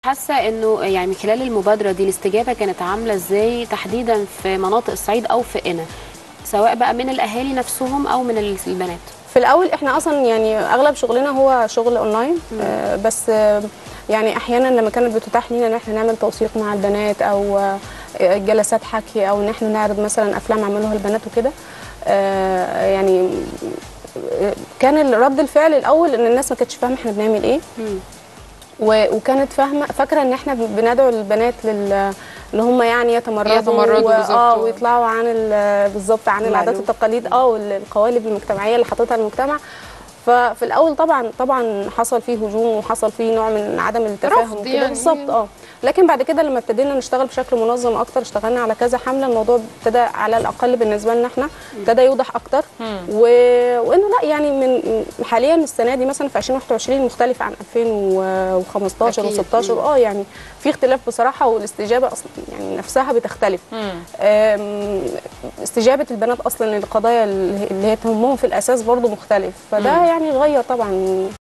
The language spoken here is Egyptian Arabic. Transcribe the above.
حاسه انه يعني من خلال المبادره دي الاستجابه كانت عامله ازاي تحديدا في مناطق الصعيد او في قنا سواء بقى من الاهالي نفسهم او من البنات في الاول احنا اصلا يعني اغلب شغلنا هو شغل اونلاين آه بس آه يعني احيانا لما كانت بتتاح لينا ان احنا نعمل توثيق مع البنات او آه جلسات حكي او ان احنا نعرض مثلا افلام عملوها البنات وكده آه يعني آه، كان رد الفعل الاول ان الناس ما كانتش فاهمه احنا بنعمل ايه مم. و- وكانت فاهمه فاكره ان احنا بندعو البنات لل اللي هم يعني يتمردوا يتمردوا و- بالظبط. اه ويطلعوا عن ال- بالظبط عن العادات المألوف. والتقاليد اه والقوالب المجتمعيه اللي حاططها المجتمع ففي الاول طبعا طبعا حصل فيه هجوم وحصل فيه نوع من عدم التفاهم رفض وكده يعني. بالظبط اه لكن بعد كده لما ابتدينا نشتغل بشكل منظم اكتر اشتغلنا على كذا حمله الموضوع ابتدى على الاقل بالنسبه لنا احنا ابتدى يوضح اكتر و... وانه لا يعني من حاليا السنه دي مثلا في 2021 مختلفه عن 2015 أكيد. و16 اه يعني في اختلاف بصراحه والاستجابه اصلا يعني نفسها بتختلف مم. أم، استجابه البنات اصلا للقضايا اللي هي تهمهم في الاساس برضو مختلف فده مم. يعني غير طبعا